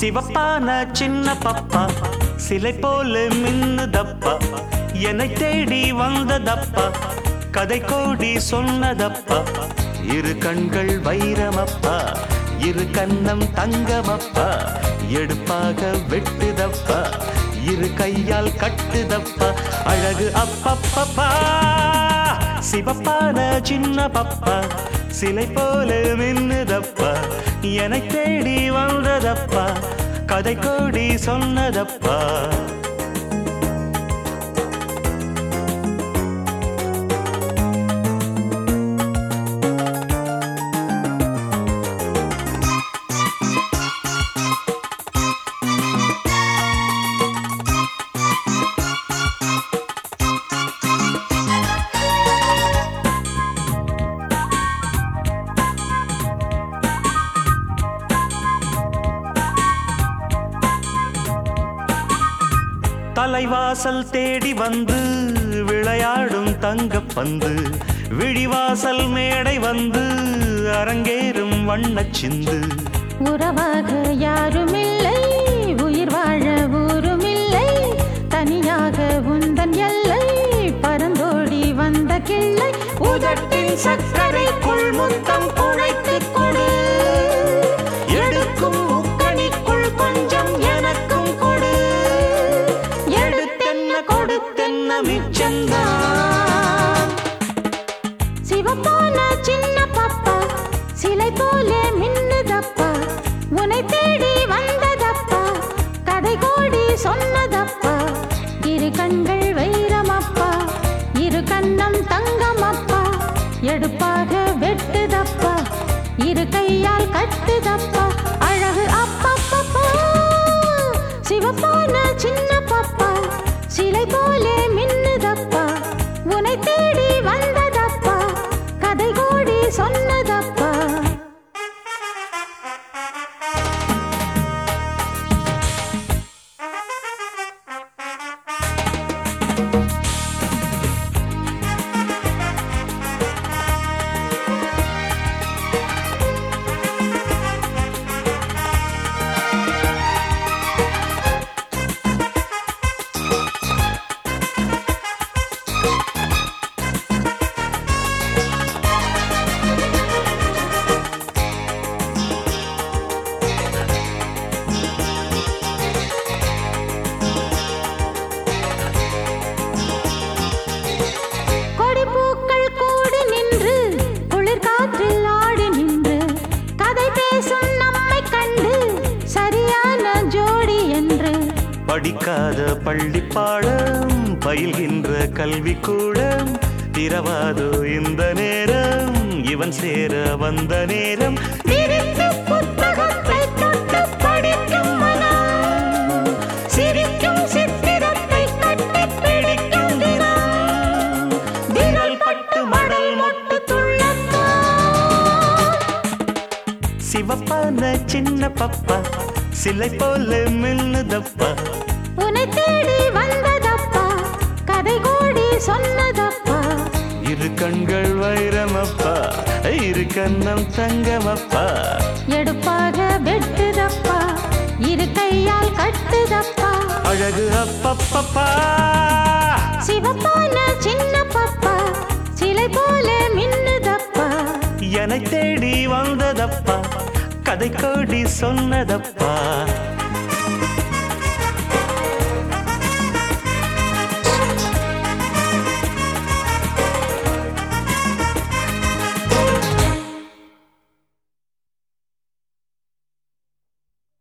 சிவப்பான சின்ன பப்பா சிலை போல மின்னுதப்பா என்னை தேடி வந்ததப்பா கதை கோடி சொன்னதப்பா இரு கண்கள் வைரமப்பா இரு கண்ணம் தங்கமப்பா எடுப்பாக வெட்டுதப்பா இரு கையால் கட்டுதப்பா அழகு அப்பப்பப்பா சிவப்பான சின்ன பப்பா சிலை போல மின்னுதப்பா என்னை தேடி வந்ததப்பா கதை கோடி சொன்னதப்பா தலைவாசல் தேடி வந்து விளையாடும் தங்கப்பந்து விழிவாசல் மேடை வந்து அரங்கேறும் வண்ணச் சிந்து உறவாக யாருமில்லை உயிர் வாழ ஊருமில்லை தனியாக உந்தன் எல்லை பரந்தோடி வந்த கிள்ளை உதட்டின் சர்க்கரைக்குள் முத்தம் குழைத்துக் கொடு எடுக்கும் முக்கணிக்குள் கொஞ்சம் எனக்கும் கொடு எடுத்தென்ன கொடுத்தென்ன மிச்சந்தான் சிவப்பான சின்ன பாப்பா சிலை போல மின்னுதப்பா உன்னை தேடி வந்ததப்பா கதை கோடி சொன்னதப்பா இரு கண்கள் வைரமப்பா இரு கண்ணம் தங்கமப்பா எடுப்பாக வெட்டுதப்பா இரு கையால் கட்டுதப்பா அழகு அப்பப்பப்பா சிவப்பான சின்ன பாப்பா சிலை போல மின்னுதப்பா உன்னை தேடி வந்ததப்பா கதை கோடி சொன்னதப்பா கொடி பூக்கள் கூடி நின்று குளிர் காற்றில் ஆடி நின்று கதை பேசும் நம்மை கண்டு சரியான ஜோடி என்று படிக்காத பள்ளிப்பாடம் பயில்கின்ற கல்வி கூடம் திரவாதோ இந்த நேரம் இவன் சேர வந்த நேரம் விரித்து புத்தகத்தை தொட்டு படிக்கும் மனம் சிரிக்கும் சித்திரத்தை கட்டி பிடிக்கும் தினம் விரல் பட்டு மடல் மொட்டு துள்ளத்தான் சிவப்பான சின்ன பப்பா சிலை போல மின்னுதப்பா உன்னை தேடி வந்ததப்பா கதை கோடி சொன்னதப்பா இரு கண்கள் வைரமப்பா இரு கண்ணம் தங்கமப்பா எடுப்பாக வெட்டுதப்பா இரு கையால் கட்டுதப்பா அழகு அப்பப்பப்பா சிவப்பான சின்ன பப்பா சிலை போல மின்னுதப்பா என்னை தேடி வந்ததப்பா கதை கோடி சொன்னதப்பா